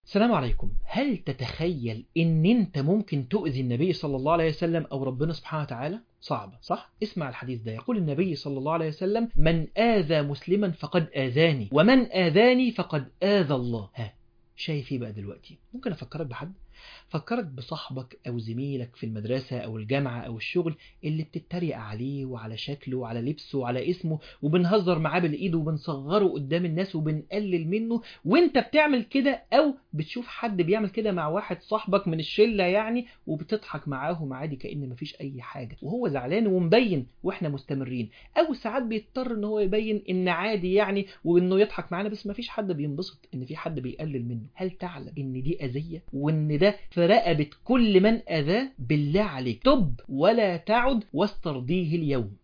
السلام عليكم هل تتخيل ان انت ممكن تؤذي النبي صلى الله عليه وسلم او ربنا سبحانه وتعالى صعبة صح؟ اسمع الحديث ده يقول النبي صلى الله عليه وسلم من آذى مسلما فقد آذاني ومن آذاني فقد آذى الله ها شايف ايه بقى دلوقتي ممكن افكرك بحد فكرك بصاحبك او زميلك في المدرسة او الجامعة او الشغل اللي بتتريق عليه وعلى شكله وعلى لبسه وعلى اسمه وبنهزر معاه بالايد وبنصغره قدام الناس وبنقلل منه وانت بتعمل كده او بتشوف حد بيعمل كده مع واحد صاحبك من الشلة يعني وبتضحك معاهم عادي كأن مفيش اي حاجة وهو زعلان ومبين واحنا مستمرين او ساعات بيضطر ان هو يبين ان عادي يعني وانه يضحك معانا بس مفيش حد بينبسط ان في حد بيقلل منه هل تعلم ان دي اذية وان ده في رقبة كل من اذاه بالله عليك تب ولا تعد واسترضيه اليوم